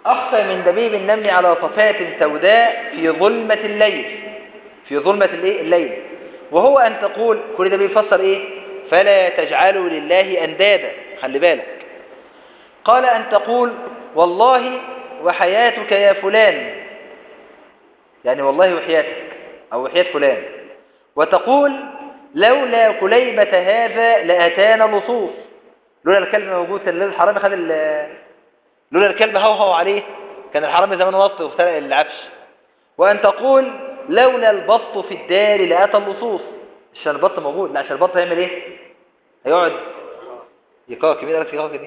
أخفى من دبيب النمل على صفات سوداء في ظلمة الليل في ظلمة الايه الليل وهو أن تقول كل ده بيفسر إيه فلا تجعلوا لله أندادا خلي بالك قال أن تقول والله وحياتك يا فلان يعني والله وحياتك أو وحياة فلان وتقول لولا كليبة هذا لأتانا لصوص لولا الكلب موجود كان الحرامي خد ال- لولا الكلب هوهو عليه كان الحرامي زمان نط وسرق العفش وأن تقول لولا البط في الدار لأتى اللصوص عشان البط موجود لا عشان البط هيعمل ايه هيقعد يقاك مين قالك يقاك دي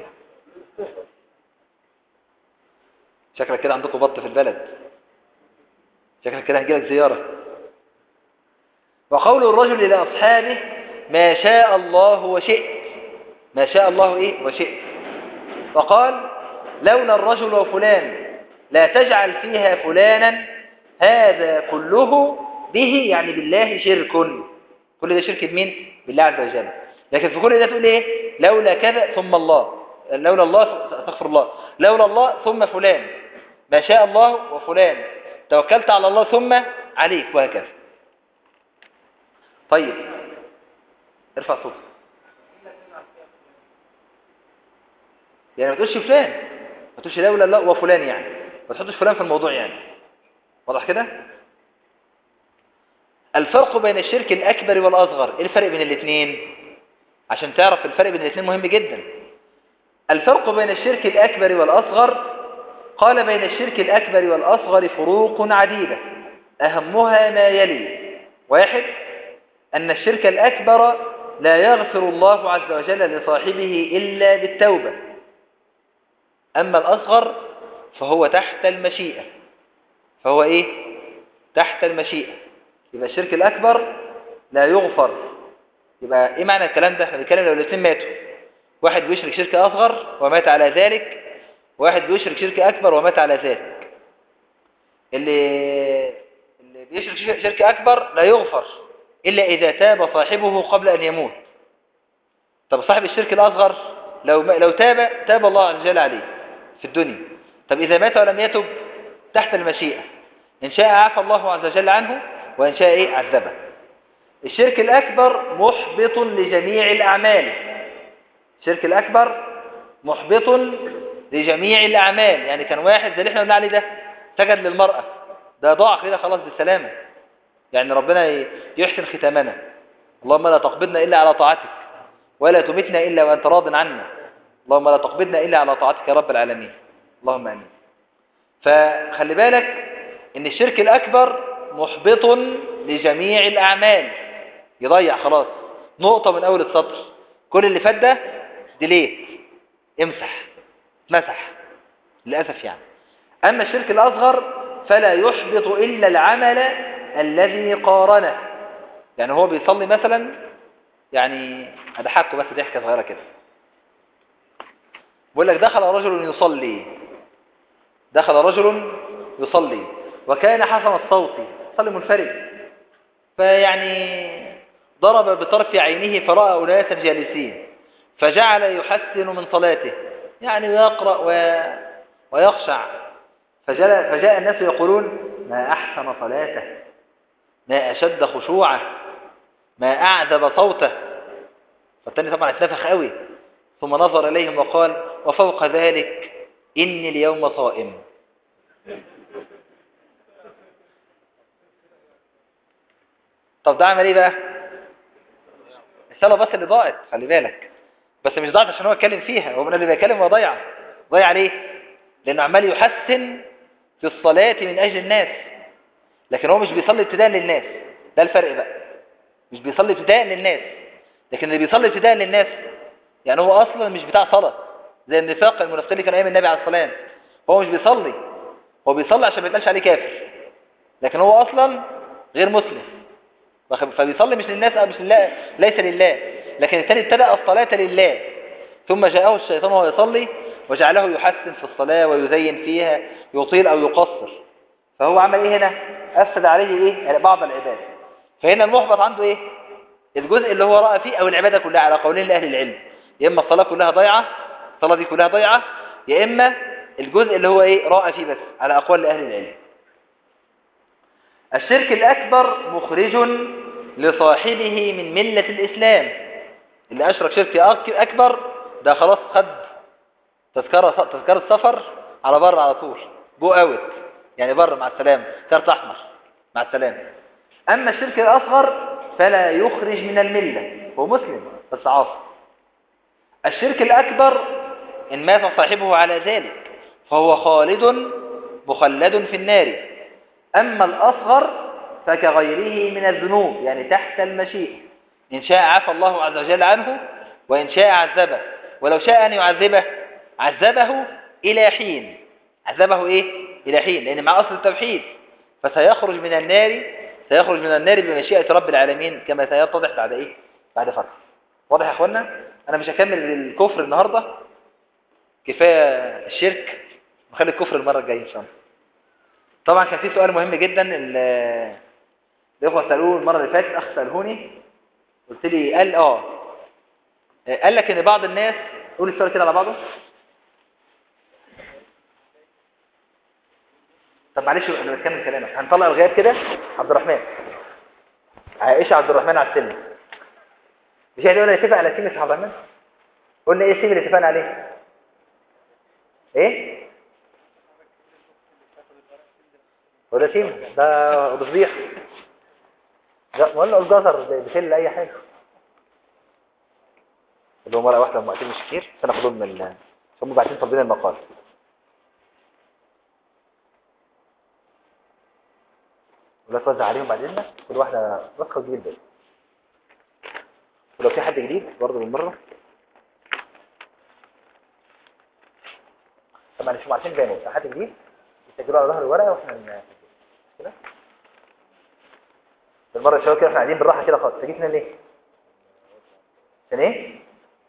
شكلك كده عندكم بط في البلد شكلك كده هنجيلك زيارة وقول الرجل إلى أصحابه ما شاء الله وشئت ما شاء الله إيه وشئت فقال لولا الرجل وفلان لا تجعل فيها فلانا هذا كله به يعني بالله شرك كل ده شرك بمين بالله عز وجل لكن في كل ده تقول ايه لولا كذا ثم الله لولا الله استغفر الله لولا الله ثم فلان ما شاء الله وفلان توكلت على الله ثم عليك وهكذا طيب ارفع صوتك يعني ما تقولش فلان ما تقولش لولا الله وفلان يعني ما تحطش فلان في الموضوع يعني واضح كده الفرق بين الشرك الأكبر والأصغر ايه الفرق بين الاثنين عشان تعرف الفرق بين الاثنين مهم جدا الفرق بين الشرك الأكبر والأصغر قال بين الشرك الأكبر والأصغر فروق عديدة أهمها ما يلي واحد أن الشرك الأكبر لا يغفر الله عز وجل لصاحبه إلا بالتوبة أما الأصغر فهو تحت المشيئة فهو إيه؟ تحت المشيئة يبقى الشرك الأكبر لا يغفر يبقى إيه معنى الكلام ده؟ احنا بنتكلم لو الاثنين ماتوا واحد بيشرك شرك أصغر ومات على ذلك واحد بيشرك شرك أكبر ومات على ذلك اللي اللي بيشرك شرك أكبر لا يغفر إلا إذا تاب صاحبه قبل أن يموت طب صاحب الشرك الأصغر لو لو تاب تاب الله عز وجل عليه في الدنيا طب إذا مات ولم يتب تحت المشيئة إن شاء عفى الله عز وجل عنه وإن شاء إيه عذبه الشرك الأكبر محبط لجميع الأعمال الشرك الأكبر محبط لجميع الأعمال يعني كان واحد زي اللي احنا قلنا عليه ده سجد للمرأة ده ضاع كده خلاص بالسلامة يعني ربنا يحسن ختامنا اللهم لا تقبضنا إلا على طاعتك ولا تمتنا إلا وأنت راض عنا اللهم لا تقبضنا إلا على طاعتك يا رب العالمين اللهم آمين فخلي بالك إن الشرك الأكبر محبط لجميع الأعمال يضيع خلاص نقطة من أول السطر كل اللي فات ده ديليت امسح مسح للأسف يعني أما الشرك الأصغر فلا يحبط إلا العمل الذي قارنه يعني هو بيصلي مثلا يعني أضحكوا بس ضحكة صغيرة كده بيقول لك دخل رجل يصلي دخل رجل يصلي وكان حسن الصوت صلي منفرد فيعني ضرب بطرف عينه فرأى أناسا جالسين فجعل يحسن من صلاته يعني يقرأ و... ويخشع فجاء, فجاء الناس يقولون ما أحسن صلاته ما أشد خشوعه ما أعذب صوته فالتاني طبعا اتنفخ قوي ثم نظر إليهم وقال وفوق ذلك إني اليوم صائم طب ده عمل ايه بقى الصلاة بس اللي ضاعت خلي بالك بس مش ضاعت عشان هو اتكلم فيها هو من اللي بيتكلم هو ضيع ضيع ليه لانه عمال يحسن في الصلاة من اجل الناس لكن هو مش بيصلي ابتداء للناس ده الفرق بقى مش بيصلي ابتداء للناس لكن اللي بيصلي ابتداء للناس يعني هو اصلا مش بتاع صلاة زي النفاق المنافقين اللي كان ايام النبي عليه الصلاة والسلام هو مش بيصلي هو بيصلي عشان ما يتقالش عليه كافر لكن هو اصلا غير مسلم فبيصلي مش للناس أو مش لله ليس لله لكن الثاني ابتدأ الصلاة لله ثم جاءه الشيطان وهو يصلي وجعله يحسن في الصلاة ويزين فيها يطيل أو يقصر فهو عمل ايه هنا أفسد عليه ايه يعني بعض العبادة فهنا المحبط عنده ايه الجزء اللي هو رأى فيه أو العبادة كلها على قولين لأهل العلم يا إما الصلاة كلها ضيعة الصلاة دي كلها ضيعة يا إما الجزء اللي هو ايه راى فيه بس على اقوال اهل العلم الشرك الاكبر مخرج لصاحبه من ملة الاسلام اللي اشرك شرك اكبر ده خلاص خد تذكرة تذكرة سفر على بره على طول جو اوت يعني بره مع السلامة كارت احمر مع السلامة اما الشرك الاصغر فلا يخرج من الملة هو مسلم بس عاصي الشرك الاكبر ان مات صاحبه على ذلك فهو خالد مخلد في النار اما الاصغر فكغيره من الذنوب يعني تحت المشيئة إن شاء عفى الله عز وجل عنه وإن شاء عذبه ولو شاء أن يعذبه عذبه إلى حين عذبه إيه؟ إلى حين لأن مع أصل التوحيد فسيخرج من النار سيخرج من النار بمشيئة رب العالمين كما سيتضح بعد إيه؟ بعد فترة واضح يا أخوانا؟ أنا مش هكمل الكفر النهاردة كفاية الشرك وخلي الكفر المرة الجاية إن شاء الله طبعا كان في سؤال مهم جدا الإخوة سألوه المرة اللي فاتت أخ سألهوني قلت لي قال آه قال لك إن بعض الناس قول السؤال كده على بعضه طب معلش انا بكمل كلامك هنطلع الغياب كده عبد الرحمن عائشة عبد الرحمن على السلم مش احنا قلنا نتفق على سيم يا عبد الرحمن قلنا ايه السيم اللي اتفقنا عليه ايه ولا سيم ده بصبيح لا ولا الجزر بتل اي حاجه اللي هو مره واحده هم مش كتير فانا اخدهم من هم باعتين طالبين المقال ولا توزع عليهم بعد اذنك كل واحده نسخه جديد بس ولو في حد جديد برضه بالمره طب معلش هم عارفين زي ما حد جديد يسجلوا على ظهر الورقه واحنا كده المره الشباب كده احنا قاعدين بالراحه كده خالص تجيتنا ليه عشان ايه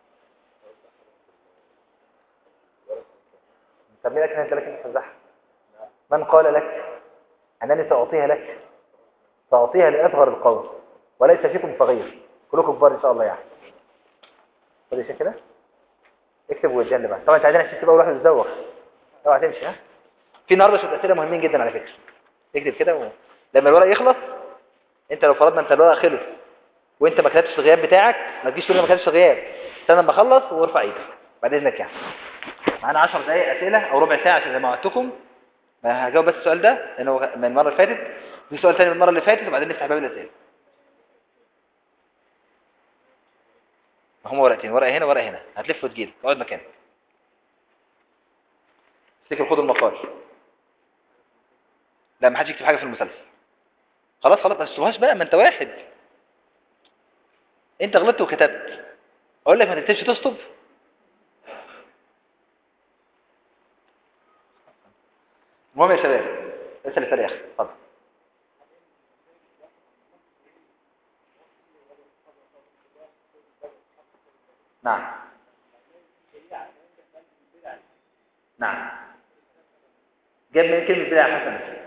طب مين لك انت لك تفزعها من قال لك انني ساعطيها لك ساعطيها لاصغر القوم وليس فيكم صغير كلكم كبار ان شاء الله يعني خد الشيء كده اكتب وجهان بقى طبعا انت عايزين عشان تبقى واحد يتزوق اوعى تمشي ها في النهارده شويه اسئله مهمين جدا على فكره اكتب كده و... لما الورق يخلص انت لو فرضنا انت الورق خلص وانت ما كتبتش الغياب بتاعك ما تجيش تقول ما كتبتش الغياب استنى لما اخلص وارفع ايدك بعد اذنك يعني معانا 10 دقائق اسئله او ربع ساعه عشان زي ما وعدتكم هجاوب بس السؤال ده لانه من المره اللي فاتت في سؤال ثاني من المره اللي فاتت وبعدين نفتح باب الاسئله هم ورقتين ورقه هنا ورقه هنا هتلف وتجيب اقعد مكانك افتكر خد المقال لا ما حدش يكتب حاجه في المسلسل خلاص خلاص ما تكتبهاش بقى ما انت واحد انت غلطت وكتبت اقول لك ما تكتبش تسطب المهم يا شباب اسال السؤال يا اخي اتفضل نعم نعم جاب من كلمة بدعة حسنة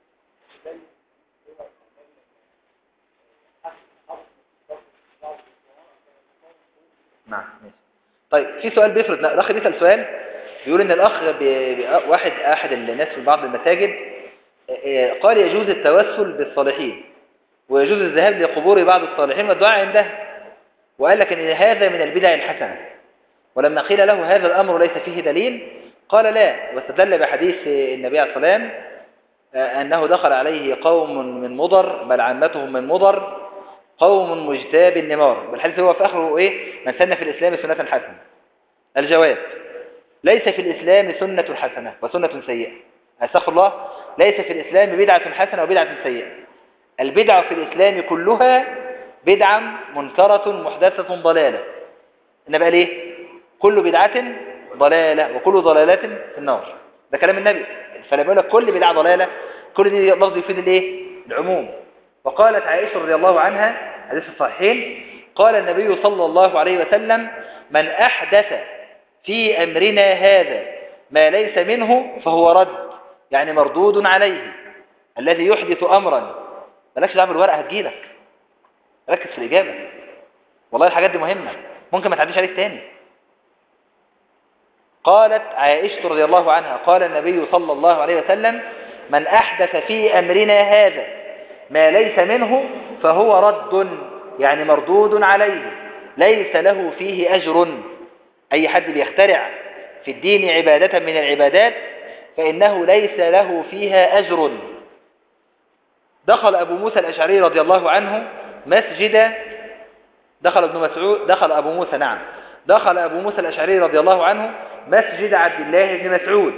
نعم ماشي طيب في سؤال بيفرض الاخ بيسال سؤال بيقول ان الاخ بي... واحد احد الناس في بعض المساجد قال يجوز التوسل بالصالحين ويجوز الذهاب لقبور بعض الصالحين والدعاء عندها وقال لك ان هذا من البدع الحسنه ولما قيل له هذا الامر ليس فيه دليل قال لا واستدل بحديث النبي عليه الصلاه والسلام انه دخل عليه قوم من مضر بل عامتهم من مضر قوم مجتاب النمار بالحديث هو في اخره ايه من سن في الاسلام سنه حسنه الجواب ليس في الاسلام سنه حسنه وسنه سيئه استغفر الله ليس في الاسلام بدعه حسنه وبدعه سيئه البدع في الاسلام كلها بدعه منكره محدثه ضلاله النبي قال ايه كل بدعه ضلاله وكل ضلاله في النار ده كلام النبي فلما يقول لك كل بدعه ضلاله كل دي لفظ يفيد الايه العموم وقالت عائشة رضي الله عنها حديث الصحيحين قال النبي صلى الله عليه وسلم من أحدث في أمرنا هذا ما ليس منه فهو رد يعني مردود عليه الذي يحدث أمرا مالكش دعوه بالورقة هتجيلك ركز في الإجابة والله الحاجات دي مهمة ممكن ما تعديش عليك تاني قالت عائشة رضي الله عنها قال النبي صلى الله عليه وسلم من أحدث في أمرنا هذا ما ليس منه فهو رد يعني مردود عليه ليس له فيه أجر أي حد بيخترع في الدين عبادة من العبادات فإنه ليس له فيها أجر دخل أبو موسى الأشعري رضي الله عنه مسجد دخل ابن مسعود دخل أبو موسى نعم دخل أبو موسى الأشعري رضي الله عنه مسجد عبد الله بن مسعود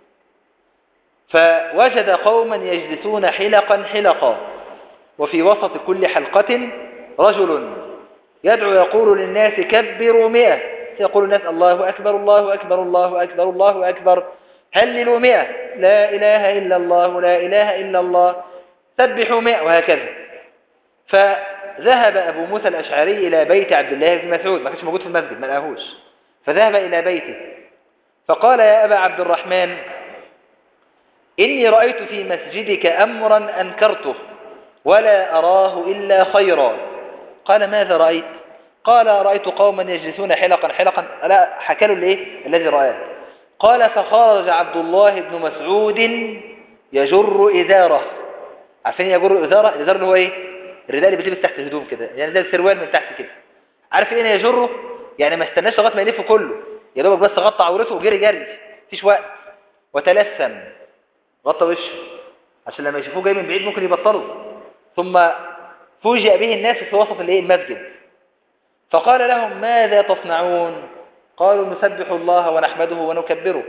فوجد قوما يجلسون حلقا حلقا وفي وسط كل حلقة رجل يدعو يقول للناس كبروا مئة يقول الناس الله أكبر الله أكبر الله أكبر الله أكبر هللوا مئة لا إله إلا الله لا إله إلا الله سبحوا مئة وهكذا فذهب أبو موسى الأشعري إلى بيت عبد الله بن مسعود ما كانش موجود في المسجد ما لقاهوش فذهب إلى بيته فقال يا أبا عبد الرحمن إني رأيت في مسجدك أمرا أنكرته ولا أراه إلا خيرا قال ماذا رأيت قال رأيت قوما يجلسون حلقا حلقا لا حكى له الايه الذي رآه قال فخرج عبد الله بن مسعود يجر إزاره عارفين يجر إزاره الإزار اللي هو ايه الرداء اللي بتلبس تحت الهدوم كده يعني زي السروال من تحت كده عارف ايه يجره يعني ما استناش لغايه ما يلف كله يا دوبك بس غطى عورته وجري جري مفيش وقت وتلثم غطى وشه عشان لما يشوفوه جاي من بعيد ممكن يبطلوا ثم فوجئ به الناس في وسط الايه المسجد فقال لهم ماذا تصنعون قالوا نسبح الله ونحمده ونكبره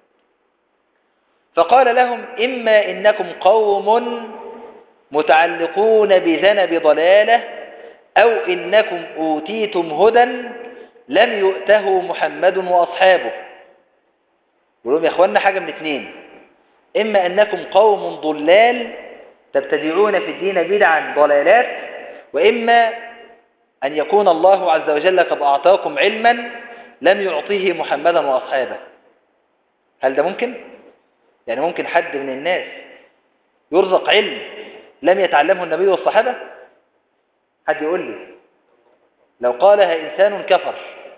فقال لهم إما إنكم قوم متعلقون بذنب ضلالة أو إنكم أوتيتم هدى لم يؤته محمد وأصحابه يقول لهم يا أخوانا حاجة من اثنين إما أنكم قوم ضلال تبتدعون في الدين بدعا ضلالات وإما أن يكون الله عز وجل قد أعطاكم علما لم يعطيه محمدا وأصحابه هل ده ممكن؟ يعني ممكن حد من الناس يرزق علم لم يتعلمه النبي والصحابة حد يقول لي لو قالها إنسان كفر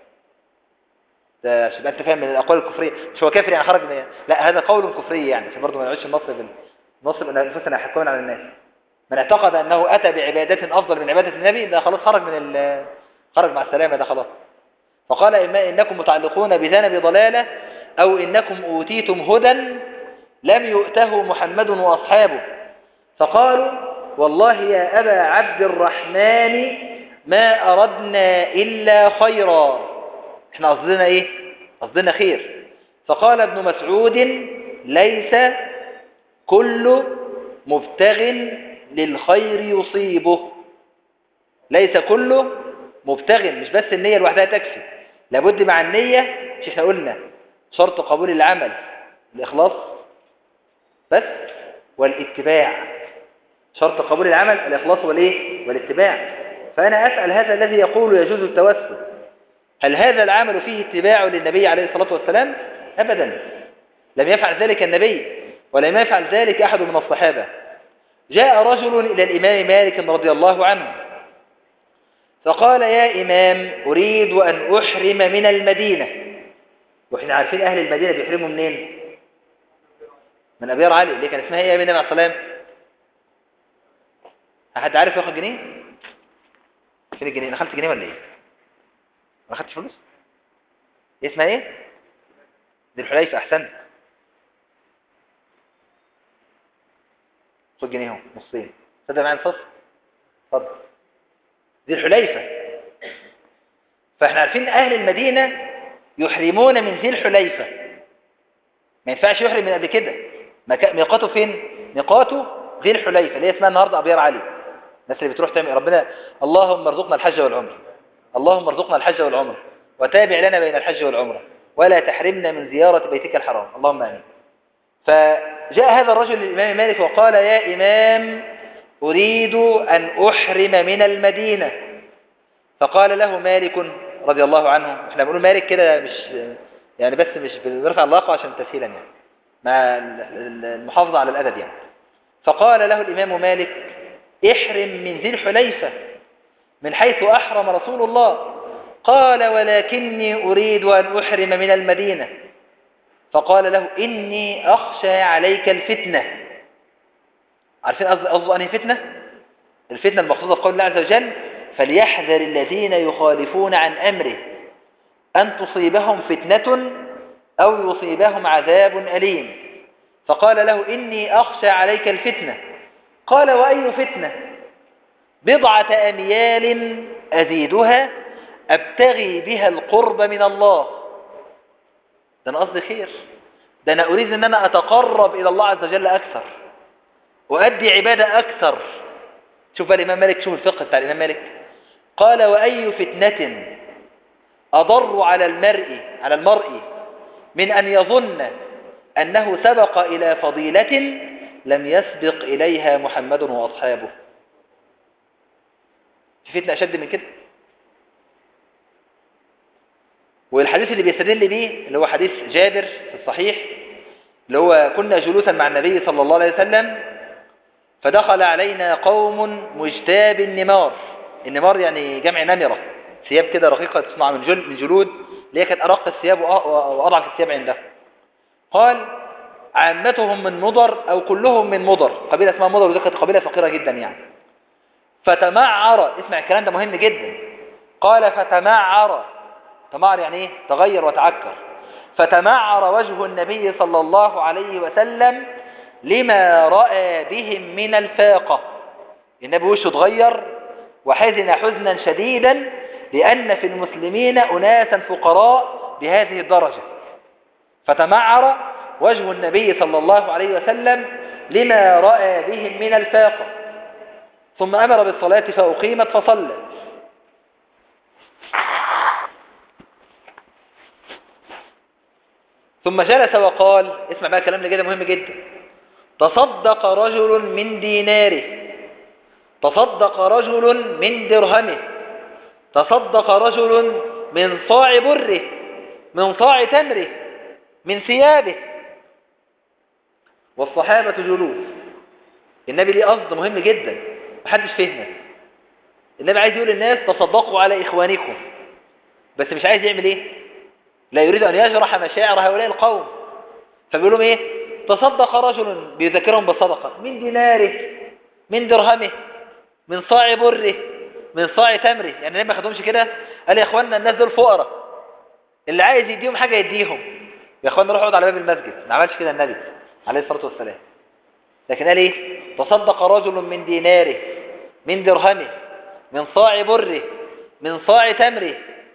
ده عشان انت فاهم من الأقوال الكفرية مش هو كافر يعني خرج من لا هذا قول كفري يعني عشان برضه ما نعيش النص بال نص من انفسنا يحكمون على الناس من اعتقد أنه أتى بعبادة أفضل من عبادة النبي ده خلاص خرج من ال... خرج مع السلامة ده خلاص فقال إما إنكم متعلقون بذنب ضلالة أو إنكم أوتيتم هدى لم يؤته محمد وأصحابه فقالوا والله يا أبا عبد الرحمن ما أردنا إلا خيرا احنا قصدنا ايه قصدنا خير فقال ابن مسعود ليس كل مبتغ للخير يصيبه ليس كل مبتغ مش بس النية لوحدها تكفي لابد مع النية مش احنا قلنا شرط قبول العمل الإخلاص بس والاتباع شرط قبول العمل الإخلاص والإيه والاتباع فأنا أسأل هذا الذي يقول يجوز التوسل هل هذا العمل فيه اتباع للنبي عليه الصلاة والسلام أبدا لم يفعل ذلك النبي ولم يفعل ذلك أحد من الصحابة جاء رجل إلى الإمام مالك رضي الله عنه فقال يا إمام أريد أن أحرم من المدينة وإحنا عارفين أهل المدينة بيحرموا منين من أبيار علي اللي كان اسمها إيه يا النبي عليه السلام أحد عارف ياخد جنيه فين الجنيه أنا خدت جنيه ولا إيه ما خدتش فلوس اسمها إيه دي الحليفة أحسن خد جنيه اهو نصين صدق معايا الفصل اتفضل ذي الحليفة فاحنا عارفين أهل المدينة يحرمون من ذي الحليفة ما ينفعش يحرم من قبل كده ميقاته فين ميقاته ذي الحليفة اللي هي اسمها النهاردة أبيار علي الناس اللي بتروح تعمل ربنا اللهم ارزقنا الحج والعمر اللهم ارزقنا الحج والعمر وتابع لنا بين الحج والعمرة ولا تحرمنا من زيارة بيتك الحرام اللهم آمين فجاء هذا الرجل للإمام مالك وقال يا إمام أريد أن أحرم من المدينة فقال له مالك رضي الله عنه احنا بنقول مالك كده مش يعني بس مش بنرفع اللقب عشان تسهيلا يعني مع المحافظة على الأدب يعني فقال له الإمام مالك احرم من ذي الحليفة من حيث أحرم رسول الله قال ولكني أريد أن أحرم من المدينة فقال له إني أخشى عليك الفتنة عارفين قصده أنهي فتنة؟ الفتنة المقصودة في قول الله عز وجل فليحذر الذين يخالفون عن أمره أن تصيبهم فتنة أو يصيبهم عذاب أليم فقال له إني أخشى عليك الفتنة قال وأي فتنة بضعة أميال أزيدها أبتغي بها القرب من الله ده أنا قصدي خير ده أنا أريد أن أنا أتقرب إلى الله عز وجل أكثر وأدي عبادة أكثر شوف بقى الإمام مالك شوف الفقه بتاع الإمام مالك قال وأي فتنة أضر على المرء على المرء من أن يظن أنه سبق إلى فضيلة لم يسبق إليها محمد وأصحابه في فتنة أشد من كده والحديث اللي بيستدل بيه اللي هو حديث جابر في الصحيح اللي هو كنا جلوسا مع النبي صلى الله عليه وسلم فدخل علينا قوم مجتاب النمار النمار يعني جمع نمرة ثياب كده رقيقة تصنع من جل من جلود اللي هي كانت أرق الثياب وأضعف الثياب عنده قال عامتهم من مضر أو كلهم من مضر قبيلة اسمها مضر وذكرت قبيلة فقيرة جدا يعني فتمعر اسمع الكلام ده مهم جدا قال فتمعر تمعر يعني ايه تغير وتعكر فتمعر وجه النبي صلى الله عليه وسلم لما رأى بهم من الفاقة النبي وشه اتغير وحزن حزنا شديدا لأن في المسلمين أناسا فقراء بهذه الدرجة فتمعر وجه النبي صلى الله عليه وسلم لما رأى بهم من الفاقة ثم أمر بالصلاة فأقيمت فصلت ثم جلس وقال اسمع بقى كلام اللي كده مهم جدا تصدق رجل من ديناره تصدق رجل من درهمه تصدق رجل من صاع بره من صاع تمره من ثيابه والصحابة جلوس النبي ليه قصد مهم جدا محدش فهمه النبي عايز يقول للناس تصدقوا على إخوانكم بس مش عايز يعمل ايه لا يريد أن يجرح مشاعر هؤلاء القوم فبيقول لهم ايه تصدق رجل بيذكرهم بالصدقة من ديناره من درهمه من صاع بره من صاع تمره يعني النبي ما خدهمش كده قال يا اخوانا الناس دول فقراء اللي عايز يديهم حاجة يديهم يا اخوانا روحوا على باب المسجد ما عملش كده النبي عليه الصلاة والسلام لكن قال ايه تصدق رجل من ديناره من درهمه من صاع بره من صاع تمره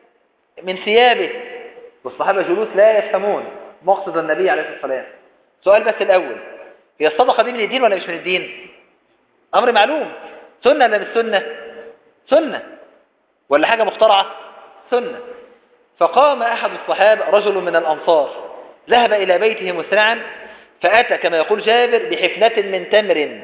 من ثيابه والصحابة جلوس لا يفهمون مقصد النبي عليه الصلاة والسلام سؤال بس الأول هي الصدقة دي من الدين ولا مش من الدين أمر معلوم سنة ولا مش سنة سنة ولا حاجة مخترعة سنة فقام أحد الصحابة رجل من الأنصار ذهب إلى بيته مسرعا فأتى كما يقول جابر بحفنة من تمر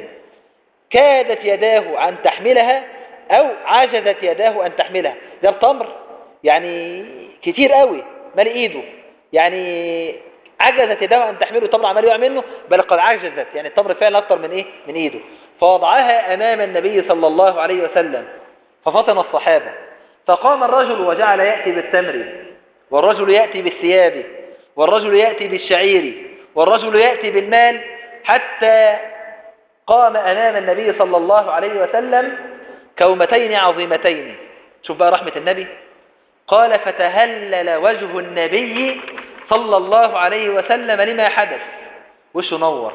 كادت يداه أن تحملها أو عجزت يداه أن تحملها ده التمر يعني كتير قوي مال إيده يعني عجزت يداه أن تحمله التمر عمال يقع منه بل قد عجزت يعني التمر فعلا أكتر من إيه من إيده فوضعها أمام النبي صلى الله عليه وسلم ففطن الصحابة فقام الرجل وجعل يأتي بالتمر والرجل يأتي بالثياب والرجل يأتي بالشعير والرجل يأتي بالمال حتى قام أمام النبي صلى الله عليه وسلم كومتين عظيمتين شوف بقى رحمة النبي قال فتهلل وجه النبي صلى الله عليه وسلم لما حدث وشه نور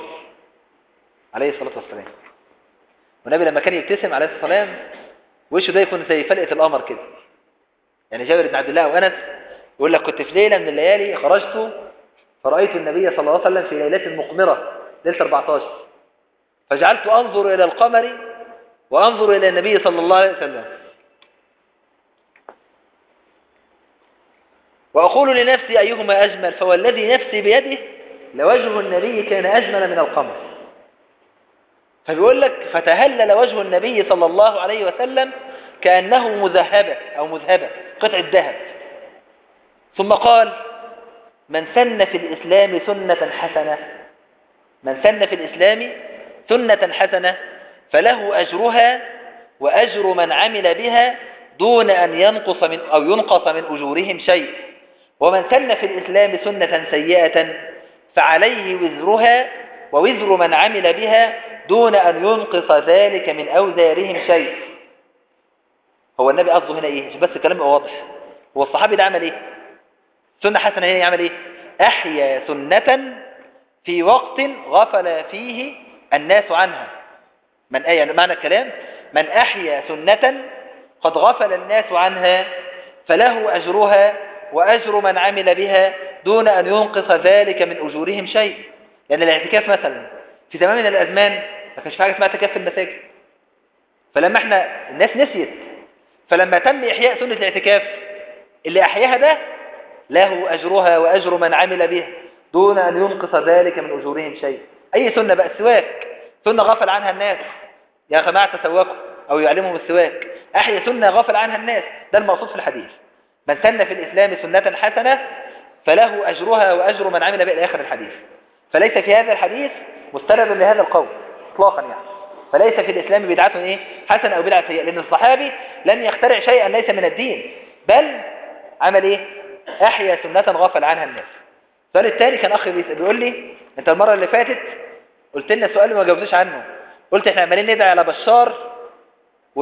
عليه الصلاة والسلام والنبي لما كان يبتسم عليه الصلاة والسلام وشه ده يكون زي فلقة القمر كده يعني جابر بن عبد الله وأنس يقول لك كنت في ليلة من الليالي خرجت فرأيت النبي صلى الله عليه وسلم في ليلة مقمرة ليلة 14 فجعلت أنظر إلى القمر وأنظر إلى النبي صلى الله عليه وسلم وأقول لنفسي أيهما أجمل فوالذي نفسي بيده لوجه النبي كان أجمل من القمر فبيقول لك فتهلل وجه النبي صلى الله عليه وسلم كأنه مذهبة أو مذهبة قطعة ذهب ثم قال من سن في الإسلام سنة حسنة من سن في الإسلام سنة حسنة فله أجرها وأجر من عمل بها دون أن ينقص من أو ينقص من أجورهم شيء ومن سن في الإسلام سنة سيئة فعليه وزرها ووزر من عمل بها دون أن ينقص ذلك من أوزارهم شيء هو النبي قصده هنا إيه عشان بس الكلام يبقى واضح هو الصحابي ده عمل إيه سنة حسنة هنا يعمل إيه أحيا سنة في وقت غفل فيه الناس عنها من أي يعني معنى الكلام من أحيا سنة قد غفل الناس عنها فله أجرها وأجر من عمل بها دون أن ينقص ذلك من أجورهم شيء لأن يعني الاعتكاف مثلا في زمان من الأزمان ما كانش في حاجة اسمها اعتكاف في المساجد فلما احنا الناس نسيت فلما تم إحياء سنة الاعتكاف اللي أحياها ده له أجرها وأجر من عمل بها دون أن ينقص ذلك من أجورهم شيء أي سنة بقى السواك سنة غفل عنها الناس يا جماعة تسوكوا أو يعلمهم السواك أحيا سنة غفل عنها الناس ده المقصود في الحديث من سن في الإسلام سنة حسنة فله أجرها وأجر من عمل بها إلى آخر الحديث فليس في هذا الحديث مستند لهذا القول اطلاقا يعني فليس في الإسلام بدعة إيه؟ حسنة أو بدعة سيئة لأن الصحابي لم يخترع شيئا ليس من الدين بل عمل إيه أحيا سنة غفل عنها الناس السؤال الثاني كان أخي بيقول لي أنت المرة اللي فاتت قلت لنا سؤال وما جاوبتش عنه قلت احنا عمالين ندعي على بشار و...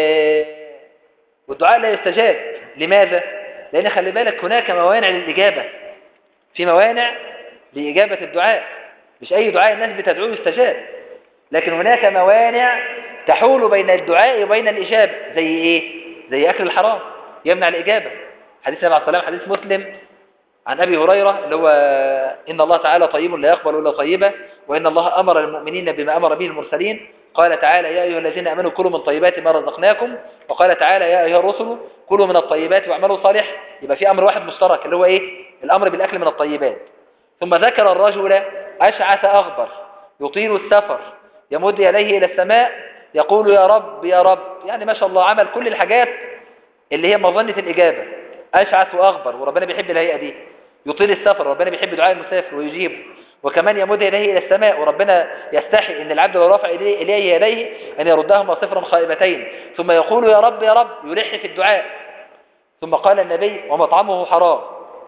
والدعاء لا يستجاب لماذا؟ لأن خلي بالك هناك موانع للإجابة في موانع لإجابة الدعاء مش أي دعاء الناس بتدعوه يستجاب لكن هناك موانع تحول بين الدعاء وبين الإجابة زي إيه؟ زي أكل الحرام يمنع الإجابة حديث النبي عليه الصلاة والسلام حديث مسلم عن أبي هريرة اللي هو إن الله تعالى طيب لا يقبل إلا طيبة وإن الله أمر المؤمنين بما أمر به المرسلين قال تعالى يا أيها الذين أمنوا كلوا من طيبات ما رزقناكم وقال تعالى يا أيها الرسل كلوا من الطيبات واعملوا صالح يبقى في أمر واحد مشترك اللي هو إيه الأمر بالأكل من الطيبات ثم ذكر الرجل أشعث أغبر يطيل السفر يمد يديه إلى السماء يقول يا رب يا رب يعني ما شاء الله عمل كل الحاجات اللي هي مظنة الإجابة أشعث وأغبر وربنا بيحب الهيئة دي يطيل السفر وربنا بيحب دعاء المسافر ويجيبه وكمان يمد يديه إلى السماء وربنا يستحي أن العبد لو رفع إليه يديه أن يردهما صفرا خائبتين ثم يقول يا رب يا رب يلح في الدعاء ثم قال النبي ومطعمه حرام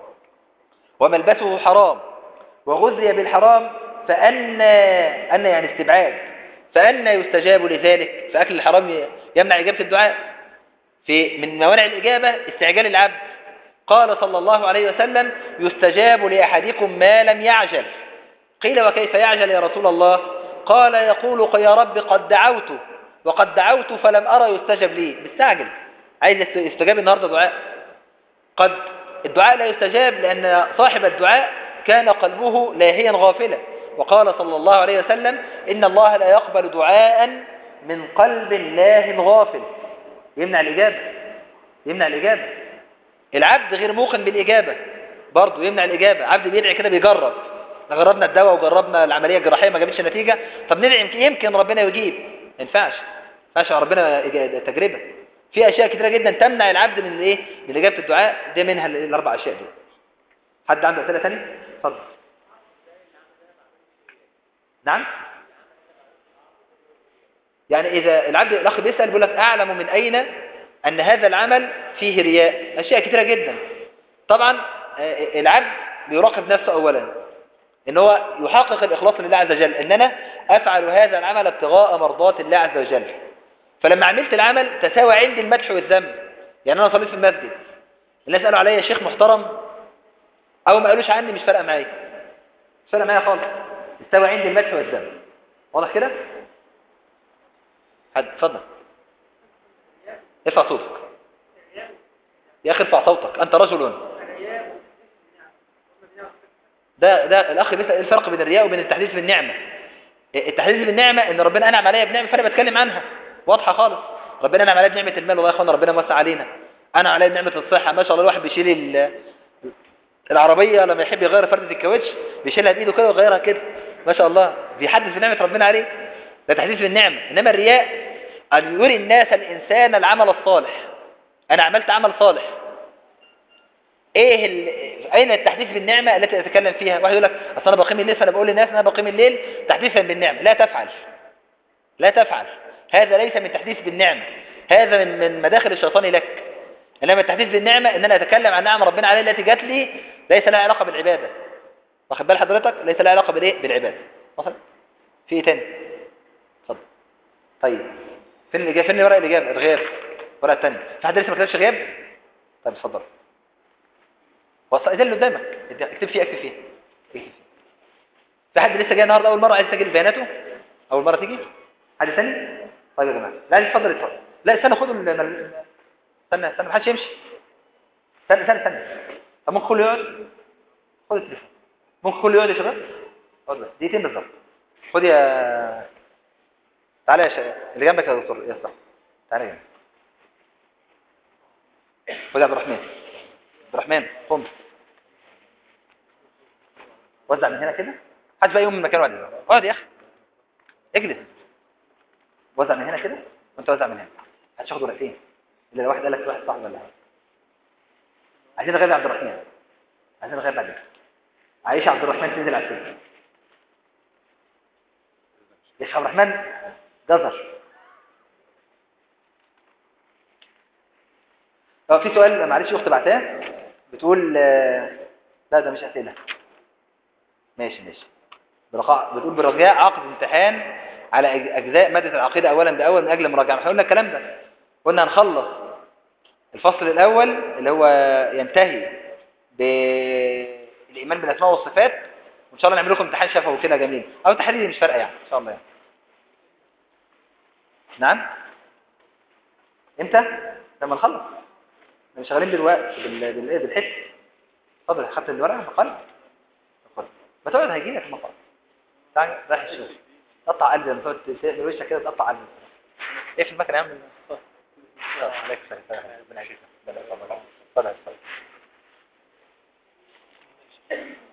وملبسه حرام وغذي بالحرام فأن أن يعني استبعاد فأن يستجاب لذلك فأكل الحرام يمنع إجابة الدعاء في من موانع الإجابة استعجال العبد قال صلى الله عليه وسلم يستجاب لأحدكم ما لم يعجل قيل وكيف يعجل يا رسول الله قال يقول يا رب قد دعوت وقد دعوت فلم أرى يستجب لي مستعجل عايز يستجاب النهاردة دعاء قد الدعاء لا يستجاب لأن صاحب الدعاء كان قلبه لاهيا غافلا وقال صلى الله عليه وسلم إن الله لا يقبل دعاء من قلب الله غافل يمنع الإجابة يمنع الإجابة العبد غير موقن بالإجابة برضه يمنع الإجابة عبد بيدعي كده بيجرب جربنا الدواء وجربنا العملية الجراحية ما جابتش نتيجة طب ندعي يمكن, يمكن ربنا يجيب ما ينفعش ما ينفعش ربنا تجربة في أشياء كتيرة جدا تمنع العبد من الايه من إجابة الدعاء دي منها الأربع أشياء دي حد عنده أسئلة ثانيه اتفضل نعم يعني إذا العبد الأخ بيسأل بيقول لك أعلم من أين أن هذا العمل فيه رياء أشياء كثيرة جدا طبعا العبد بيراقب نفسه أولا إن هو يحقق الإخلاص لله عز وجل إن أنا أفعل هذا العمل ابتغاء مرضات الله عز وجل فلما عملت العمل تساوى عندي المدح والذم يعني أنا صليت في المسجد الناس قالوا عليا شيخ محترم أو ما قالوش عني مش فارقة معايا مش فارقة معايا خالص استوى عندي المدح والذم واضح كده حد اتفضل ارفع صوتك يا اخي ارفع صوتك انت رجل ده ده الاخ بيسال ايه الفرق بين الرياء وبين التحديث بالنعمه التحديث بالنعمه ان ربنا انعم عليا بنعمه فانا بتكلم عنها واضحه خالص ربنا انعم عليا بنعمه المال والله يا اخوانا ربنا موسع علينا انا عليا بنعمه الصحه ما شاء الله الواحد بيشيل العربيه لما يحب يغير فرده الكاوتش بيشيلها بايده كده ويغيرها كده ما شاء الله بيحدث بنعمه ربنا عليه ده تحديث بالنعمه انما الرياء ان يري الناس الانسان العمل الصالح انا عملت عمل صالح ايه ال... اين التحديث بالنعمه التي اتكلم فيها واحد يقول لك اصل انا بقيم الليل فانا بقول للناس انا بقيم الليل تحديثا بالنعمه لا تفعل لا تفعل هذا ليس من تحديث بالنعمه هذا من من مداخل الشيطان لك انما التحديث بالنعمه ان انا اتكلم عن نعم ربنا علي التي جات لي ليس لها علاقه بالعباده واخد بال حضرتك ليس لها علاقه بالايه بالعباده وصل في ايه تاني اتفضل طيب فين الاجابه فين ورق الاجابه الغياب الورقه الثانيه في حد لسه ما كتبش غياب طيب اتفضل وصل ده اللي قدامك اكتب فيه اكتب فيه اكتب فيه في حد لسه جاي النهارده اول مره عايز يسجل بياناته اول مره تيجي حد ثاني طيب يا جماعه لا اتفضل اتفضل لا استنى خدوا ال- ال- استنى استنى محدش يمشي استنى استنى استنى طب ممكن كله يقعد خد التليفون ممكن كله يقعد يا شباب اقعد بس دقيقتين بالظبط خد يا تعالى يا شباب اللي جنبك يا دكتور يا صاحبي تعالى جنبي خد يا عبد الرحمن عبد الرحمن قم وزع من هنا كده حد بقى يقوم من مكانه ولا اقعد يا اخي اجلس وزع من هنا كده وانت وزع من هنا هتاخد ورقتين الا لو واحد قال لك واحد صاحبي ولا حاجه عايزين نغير عبد الرحمن عايزين نغير بعدين عايشه عبد الرحمن تنزل على السلم يا شيخ عبد الرحمن جزر اه في سؤال معلش اختي بعتاه بتقول آه، لا ده مش اسئله ماشي ماشي برقاء بتقول برجاء عقد امتحان على أج- اجزاء ماده العقيده اولا باول من اجل مراجعه احنا قلنا الكلام ده قلنا هنخلص الفصل الاول اللي هو ينتهي بالايمان بالاسماء والصفات وان شاء الله نعمل لكم امتحان شفوي كده جميل او تحريري مش فارقه يعني ان شاء الله يعني. نعم امتى لما نخلص احنا شغالين دلوقتي بال بالايه بالحس اتفضل خدت الورقه بقلب خد ما تقعد هيجي لك المقام تعال رايح الشغل قطع قلبي لما تقعد تقفل وشك كده تقطع قلبي ايه في المكنه يا عم آه، عليك السلام. ربنا يعزك. ربنا يحفظك. اتفضل اتفضل